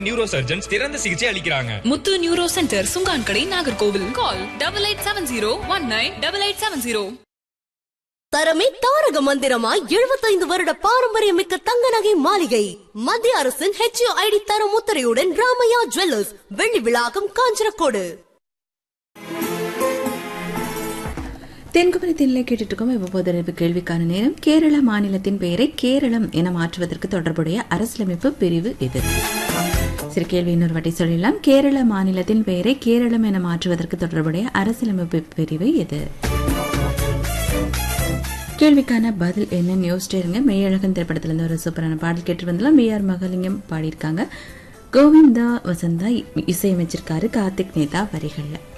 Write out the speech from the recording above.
neuro surgeons சிறந்த சிகிச்சை அளிக்கிறாங்க Muthu neuro centre Sungankadai Nagercoil call double eight seven zero one nine double eight seven zero தரமே தாரக மந்திரமாய் எழுபத்தைந்து வருட பாரம்பரியமிக்க தங்க நகை மாளிகை மத்திய அரசின் ஹெச்ஓ ஐடி தரம் முத்திரையுடன் ராமையா ஜுவல்லர்ஸ் வெள்ளி விழாக்கம் காஞ்சனக்கோடு தென்குமரி தென்னிலை கேட்டுட்டு இருக்கோம் இப்போது கேள்விக்கான நேரம் கேரள மாநிலத்தின் பெயரை கேரளம் என மாற்றுவதற்கு தொடர்புடைய அரசியலமைப்பு பிரிவு எது சரி கேள்வி இன்னொரு வாட்டி சொல்லிடலாம் கேரள மாநிலத்தின் பெயரை கேரளம் என மாற்றுவதற்கு தொடர்புடைய அரசியலமைப்பு பிரிவு எது கேள்விக்கான பதில் என்னன்னு யோசிச்சிட்டே இருங்க மெய்யழகன் திரைப்படத்துல ஒரு சூப்பரான பாடல் கேட்டு வந்தலாம் வி ஆர் மகாலிங்கம் பாடியிருக்காங்க கோவிந்தா வசந்தா இசையமைச்சிருக்காரு கார்த்திக் நேதா வரிகள்ல